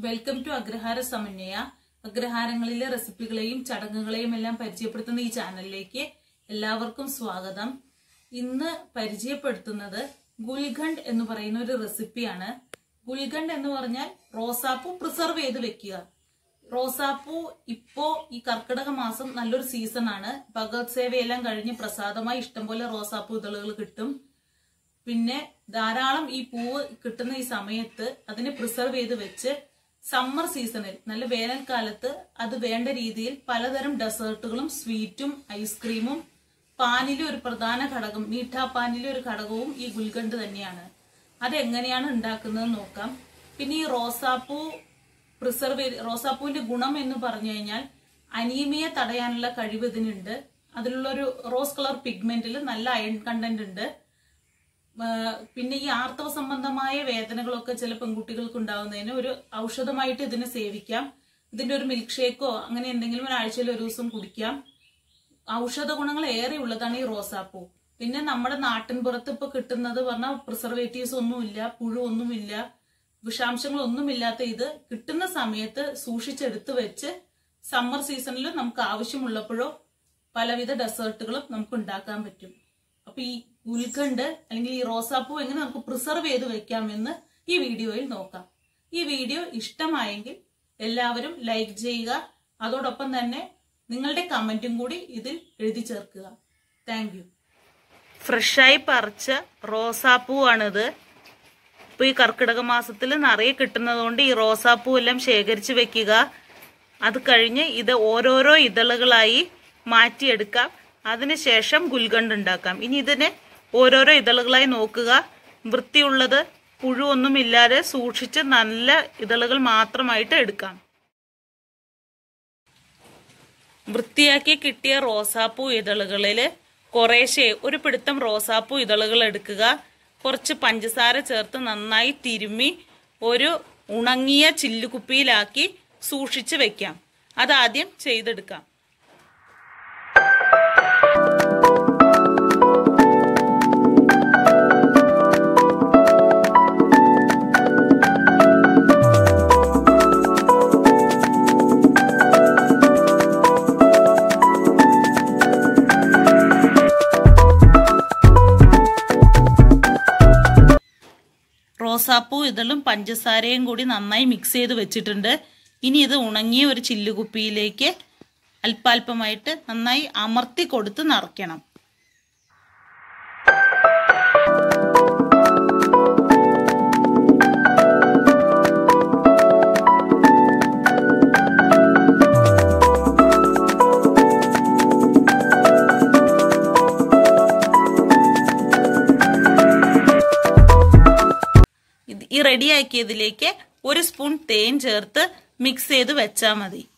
welcome to Agrahara സമന്വയ അഗ്രഹാരങ്ങളിലെ റെസിപ്പികളെയും ചടങ്ങുകളെയും എല്ലാം പരിചയപ്പെടുത്തുന്ന ഈ ചാനലിലേക്ക് എല്ലാവർക്കും സ്വാഗതം ഇന്ന് പരിചയപ്പെടുത്തുന്നത് ഗുൽഖണ്ഡ് എന്ന് പറയുന്ന ഒരു റെസിപ്പിയാണ് ഗുൽഖണ്ഡ് എന്ന് പറഞ്ഞാൽ റോസാപ്പൂ പ്രിസർവ് ചെയ്ത് വെക്കുക റോസാപ്പൂ ഇപ്പോ ഈ കർക്കിടക മാസം നല്ലൊരു സീസൺ ആണ് ഭഗവത് സേവയെല്ലാം കഴിഞ്ഞ് പ്രസാദമായി ഇഷ്ടംപോലെ റോസാപ്പൂ ഇതളുകൾ കിട്ടും പിന്നെ ധാരാളം ഈ പൂവ് കിട്ടുന്ന ഈ സമയത്ത് അതിനെ പ്രിസർവ് ചെയ്ത് വെച്ച് സമ്മർ സീസണിൽ നല്ല വേനൽക്കാലത്ത് അത് വേണ്ട രീതിയിൽ പലതരം ഡെസേർട്ടുകളും സ്വീറ്റും ഐസ്ക്രീമും പാനിലെ ഒരു പ്രധാന ഘടകം മീഠാ പാനിലെ ഒരു ഘടകവും ഈ ഗുൽഗണ്ട് തന്നെയാണ് അതെങ്ങനെയാണ് ഉണ്ടാക്കുന്നത് നോക്കാം പിന്നെ ഈ റോസാപ്പൂ പ്രിസർവ് ചെയ്ത് റോസാപ്പൂവിന്റെ ഗുണം എന്ന് പറഞ്ഞു കഴിഞ്ഞാൽ അനീമിയ തടയാനുള്ള കഴിവ് ഇതിനുണ്ട് അതിലുള്ള ഒരു റോസ് കളർ പിഗ്മെന്റിൽ നല്ല അയൺ കണ്ടന്റ് ഉണ്ട് ആ, പിന്നെ ഈ ആർത്തവ സംബന്ധമായ വേദനകളൊക്കെ ചില പെൺകുട്ടികൾക്ക് ഉണ്ടാകുന്നതിന് ഒരു ഔഷധമായിട്ട് ഇതിനെ സേവിക്കാം ഇതിന്റെ ഒരു മിൽക്ക് ഷേക്കോ അങ്ങനെ എന്തെങ്കിലും ഒരാഴ്ചയിൽ ഒരു ദിവസം കുടിക്കാം ഔഷധ ഗുണങ്ങൾ ഏറെ ഉള്ളതാണ് ഈ റോസാപ്പൂ പിന്നെ നമ്മുടെ നാട്ടിൻപുറത്ത് ഇപ്പൊ കിട്ടുന്നത് പറഞ്ഞാൽ പ്രിസർവേറ്റീവ്സ് ഒന്നുമില്ല പുഴു ഒന്നുമില്ല വിഷാംശങ്ങളൊന്നുമില്ലാത്ത ഇത് കിട്ടുന്ന സമയത്ത് സൂക്ഷിച്ചെടുത്ത് വെച്ച് സമ്മർ സീസണിൽ നമുക്ക് ആവശ്യമുള്ളപ്പോഴോ പലവിധ ഡെസേർട്ടുകളും നമുക്ക് ഉണ്ടാക്കാൻ പറ്റും അപ്പൊ ഈ ഗുൽഖണ്ഡ് അല്ലെങ്കിൽ ഈ റോസാപ്പൂ എങ്ങനെ നമുക്ക് പ്രിസർവ് ചെയ്ത് വെക്കാമെന്ന് ഈ വീഡിയോയിൽ നോക്കാം ഈ വീഡിയോ ഇഷ്ടമായെങ്കിൽ എല്ലാവരും ലൈക്ക് ചെയ്യുക അതോടൊപ്പം തന്നെ നിങ്ങളുടെ കമന്റും കൂടി ഇതിൽ എഴുതി ചേർക്കുക താങ്ക് യു ഫ്രഷായി പറിച്ച റോസാപ്പൂവാണിത് ഇപ്പൊ ഈ കർക്കിടക മാസത്തിൽ നിറയെ കിട്ടുന്നതുകൊണ്ട് ഈ റോസാപ്പൂ എല്ലാം ശേഖരിച്ച് വെക്കുക അത് കഴിഞ്ഞ് ഇത് ഓരോരോ ഇതളുകളായി മാറ്റിയെടുക്കാം അതിനുശേഷം ഗുൽഗണ്ട് ഉണ്ടാക്കാം ഇനി ഇതിനെ ഓരോരോ ഇതളുകളായി നോക്കുക വൃത്തിയുള്ളത് പുഴുവൊന്നുമില്ലാതെ സൂക്ഷിച്ച് നല്ല ഇതളുകൾ മാത്രമായിട്ട് എടുക്കാം വൃത്തിയാക്കി കിട്ടിയ റോസാപ്പൂ ഇതളുകളിൽ കുറേശ്ശെ ഒരു പിടുത്തം റോസാപ്പൂ ഇതളുകൾ എടുക്കുക കുറച്ച് പഞ്ചസാര ചേർത്ത് നന്നായി തിരുമ്മി ഒരു ഉണങ്ങിയ ചില്ലുകുപ്പിയിലാക്കി സൂക്ഷിച്ച് വെക്കാം അതാദ്യം ചെയ്തെടുക്കാം റോസാപ്പൂ ഇതളും പഞ്ചസാരയും കൂടി നന്നായി മിക്സ് ചെയ്ത് വെച്ചിട്ടുണ്ട് ഇനി ഇത് ഉണങ്ങിയ ഒരു ചില്ലുകുപ്പിയിലേക്ക് അല്പാൽപമായിട്ട് നന്നായി അമർത്തി കൊടുത്ത് നിറയ്ക്കണം ഇത് ഈ റെഡിയാക്കിയതിലേക്ക് ഒരു സ്പൂൺ തേൻ ചേർത്ത് മിക്സ് ചെയ്ത് വെച്ചാൽ മതി